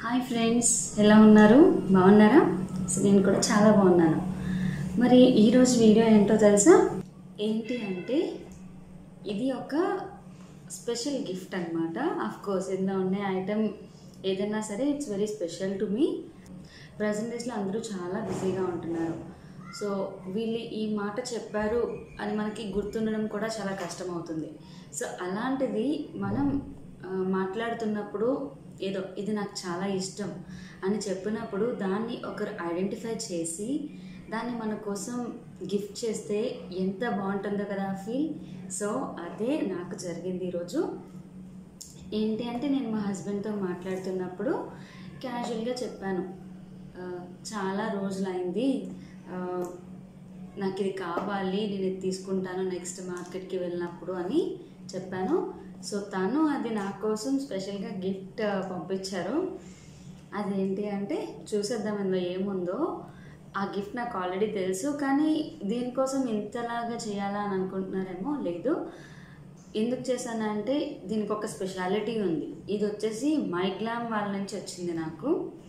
hi friends ఎలా ఉన్నారు బాగున్నారా సో నేను కూడా చాలా బాగున్నాను మరి ఈరోజు వీడియో ఏంటో తెలుసా ఏంటి అంటే ఇది ఒక స్పెషల్ గిఫ్ట్ అనమాట ఆఫ్ కోర్స్ ఇందులో ఉండే ఐటెం ఏదైనా సరే it's very special to me present డేస్లో అందరూ చాలా బిజీగా ఉంటున్నారు సో వీళ్ళు ఈ మాట చెప్పారు అని మనకి గుర్తుండడం కూడా చాలా కష్టం అవుతుంది సో అలాంటిది మనం ఆ, మాట్లాడుతున్నప్పుడు ఏదో ఇది నాకు చాలా ఇష్టం అని చెప్పినప్పుడు దాన్ని ఒకరు ఐడెంటిఫై చేసి దాన్ని మన కోసం గిఫ్ట్ చేస్తే ఎంత బాగుంటుందో కదా ఫీల్ సో అదే నాకు జరిగింది ఈరోజు ఏంటి అంటే నేను మా హస్బెండ్తో మాట్లాడుతున్నప్పుడు క్యాజువల్గా చెప్పాను "ఆ, చాలా రోజులైంది ఆ, నాకు ఇది కావాలి నేను ఇది తీసుకుంటాను నెక్స్ట్ మార్కెట్కి వెళ్ళినప్పుడు అని చెప్పాను సో తను అది నా కోసం స్పెషల్గా గిఫ్ట్ పంపించారు అదేంటి అంటే చూసేద్దాం అందులో ఏముందో ఆ గిఫ్ట్ నాకు ఆల్రెడీ తెలుసు కానీ దీనికోసం ఇంతలాగా చేయాలా అని అనుకుంటున్నారేమో లేదు ఎందుకు చేశానంటే దీనికి ఒక స్పెషాలిటీ ఉంది ఇది వచ్చేసి మైగ్లామ్ వాళ్ళ నుంచి వచ్చింది నాకు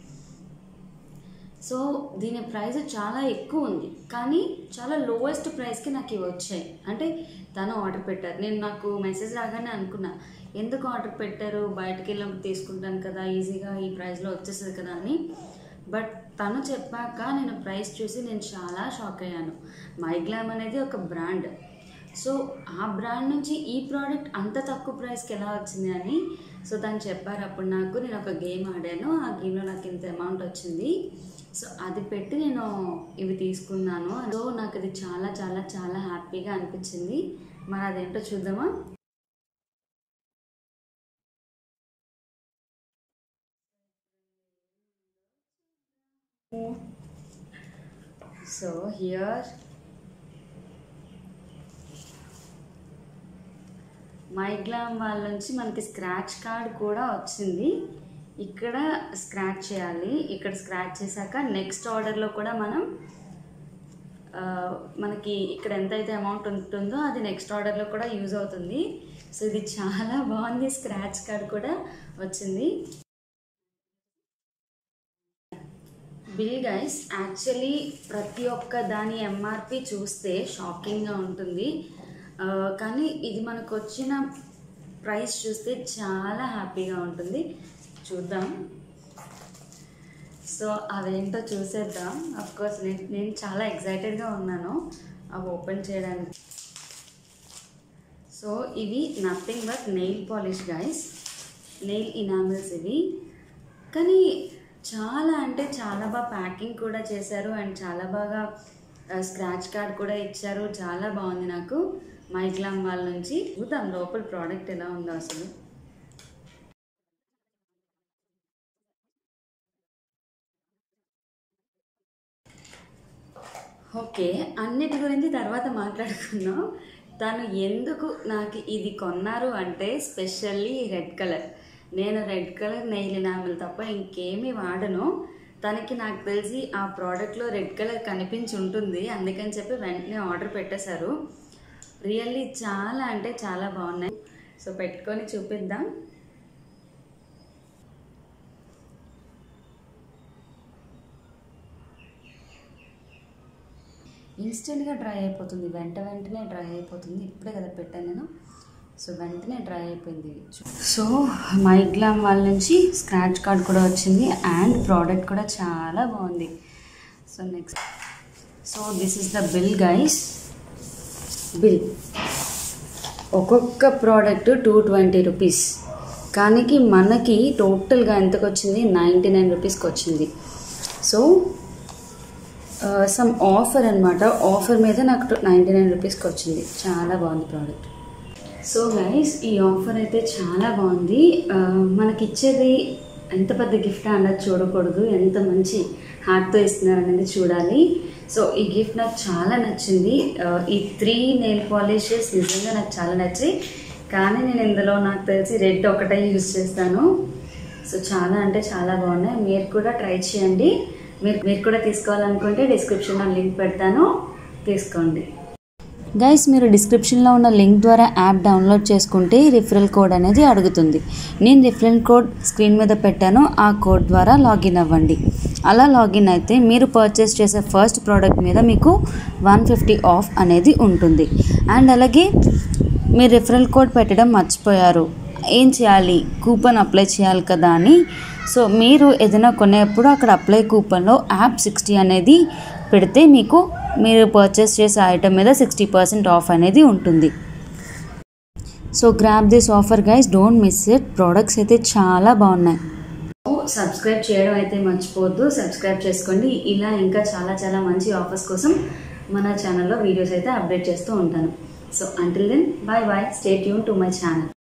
సో దీని ప్రైస్ చాలా ఎక్కువ ఉంది కానీ చాలా లోయెస్ట్ ప్రైస్కి నాకు ఇవి వచ్చాయి అంటే తను ఆర్డర్ పెట్టారు నేను నాకు మెసేజ్ రాగానే అనుకున్నా ఎందుకు ఆర్డర్ పెట్టారు బయటకు వెళ్ళినప్పుడు తీసుకుంటాను కదా ఈజీగా ఈ ప్రైస్లో వచ్చేస్తుంది కదా అని బట్ తను చెప్పాక నేను ప్రైస్ చూసి నేను చాలా షాక్ అయ్యాను మైగ్లామ్ అనేది ఒక బ్రాండ్ సో ఆ బ్రాండ్ నుంచి ఈ ప్రోడక్ట్ అంత తక్కువ ప్రైస్కి ఎలా వచ్చింది అని సో తను చెప్పారు అప్పుడు నాకు నేను ఒక గేమ్ ఆడాను ఆ గేమ్లో నాకు ఇంత అమౌంట్ వచ్చింది సో అది పెట్టి నేను ఇవి తీసుకున్నాను సో నాకు ఇది చాలా చాలా చాలా హ్యాపీగా అనిపించింది మరి అదేంటో చూద్దామా సో హియర్ మైగ్లామ్ వాళ్ళ నుంచి మనకి స్క్రాచ్ కార్డ్ కూడా వచ్చింది ఇక్కడ స్క్రాచ్ చేయాలి ఇక్కడ స్క్రాచ్ చేశాక నెక్స్ట్ ఆర్డర్లో కూడా మనం ఆ, మనకి ఇక్కడ ఎంతైతే అమౌంట్ ఉంటుందో అది నెక్స్ట్ ఆర్డర్లో కూడా యూజ్ అవుతుంది సో ఇది చాలా బాగుంది స్క్రాచ్ కార్డ్ కూడా వచ్చింది బిల్ గైస్ యాక్చువల్లీ ప్రతి ఒక్క దాని ఎంఆర్పి చూస్తే షాకింగ్గా ఉంటుంది ఆ, కానీ ఇది మనకు వచ్చిన ప్రైస్ చూస్తే చాలా హ్యాపీగా ఉంటుంది చూద్దాం సో అవేంటో చూసేద్దాం కోర్స్ నేను నేను చాలా ఎక్సైటెడ్గా ఉన్నాను అవి ఓపెన్ చేయడానికి సో ఇవి nothing but nail polish guys nail enamels ఇవి కానీ చాలా అంటే చాలా బాగా ప్యాకింగ్ కూడా చేశారు అండ్ చాలా బాగా స్క్రాచ్ కార్డ్ కూడా ఇచ్చారు చాలా బాగుంది నాకు మైగ్లామ్ వాళ్ళ నుంచి చూద్దాం లోపల ప్రోడక్ట్ ఎలా ఉందో అసలు ఓకే అన్నిటి గురించి తర్వాత మాట్లాడుకుందాం తను ఎందుకు నాకు ఇది కొన్నారు అంటే స్పెషల్లీ రెడ్ కలర్ నేను రెడ్ కలర్ నెయిల్ ఎనామిల్ తప్ప ఇంకేమీ వాడను తనకి నాకు తెలిసి ఆ ప్రోడక్ట్లో రెడ్ కలర్ కనిపించి ఉంటుంది అందుకని చెప్పి వెంటనే ఆర్డర్ పెట్టేశారు రియల్లీ చాలా అంటే చాలా బాగున్నాయి సో పెట్టుకొని చూపిద్దాం ఇన్స్టెంట్గా డ్రై అయిపోతుంది వెంట వెంటనే డ్రై అయిపోతుంది ఇప్పుడే కదా పెట్టాను నేను సో వెంటనే డ్రై అయిపోయింది సో మైగ్లామ్ వాళ్ళ నుంచి స్క్రాచ్ కార్డ్ కూడా వచ్చింది అండ్ ప్రోడక్ట్ కూడా చాలా బాగుంది so next so this is the bill guys bill ఒక్కొక్క ప్రోడక్ట్ టూ ట్వంటీ రూపీస్ కానీ మనకి టోటల్గా ఎంతకు వచ్చింది నైంటీ నైన్ రూపీస్కి వచ్చింది సో సమ్ ఆఫర్ అనమాట ఆఫర్ మీద నాకు నైంటీ నైన్ రూపీస్కి వచ్చింది చాలా బాగుంది ప్రోడక్ట్ సో గైస్ ఈ ఆఫర్ అయితే చాలా బాగుంది ఆ, మనకి ఇచ్చేది ఎంత పెద్ద గిఫ్ట్ అన్నది చూడకూడదు ఎంత మంచి హార్ట్తో ఇస్తున్నారు అనేది చూడాలి సో ఈ గిఫ్ట్ నాకు చాలా నచ్చింది ఆ, ఈ త్రీ నెయిల్ పాలిషెస్ నిజంగా నాకు చాలా నచ్చాయి కానీ నేను ఇందులో నాకు తెలిసి రెడ్ ఒకటే యూజ్ చేస్తాను సో చాలా అంటే చాలా బాగున్నాయి మీరు కూడా ట్రై చేయండి మీరు మీరు కూడా తీసుకోవాలనుకుంటే డిస్క్రిప్షన్లో లింక్ పెడతాను తీసుకోండి గైస్ మీరు డిస్క్రిప్షన్లో ఉన్న లింక్ ద్వారా యాప్ డౌన్లోడ్ చేసుకుంటే రిఫరల్ కోడ్ అనేది అడుగుతుంది నేను రిఫరల్ కోడ్ స్క్రీన్ మీద పెట్టాను ఆ కోడ్ ద్వారా లాగిన్ అవ్వండి అలా లాగిన్ అయితే మీరు పర్చేస్ చేసే ఫస్ట్ ప్రోడక్ట్ మీద మీకు వన్ ఫిఫ్టీ ఆఫ్ అనేది ఉంటుంది అండ్ అలాగే మీరు రిఫరల్ కోడ్ పెట్టడం మర్చిపోయారు ఏం చేయాలి కూపన్ అప్లై చేయాలి కదా అని సో మీరు ఏదైనా కొనేప్పుడు అక్కడ అప్లై కూపన్లో యాప్ సిక్స్టీ అనేది పెడితే మీకు మీరు పర్చేస్ చేసే ఐటమ్ మీద సిక్స్టీ పర్సెంట్ ఆఫ్ అనేది ఉంటుంది so grab this offer guys don't miss it products అయితే చాలా బాగున్నాయి సబ్స్క్రైబ్ చేయడం అయితే మర్చిపోవద్దు సబ్స్క్రైబ్ చేసుకోండి ఇలా ఇంకా చాలా చాలా మంచి ఆఫర్స్ కోసం మన ఛానల్లో వీడియోస్ అయితే అప్డేట్ చేస్తూ ఉంటాను so until then bye bye stay tuned to my channel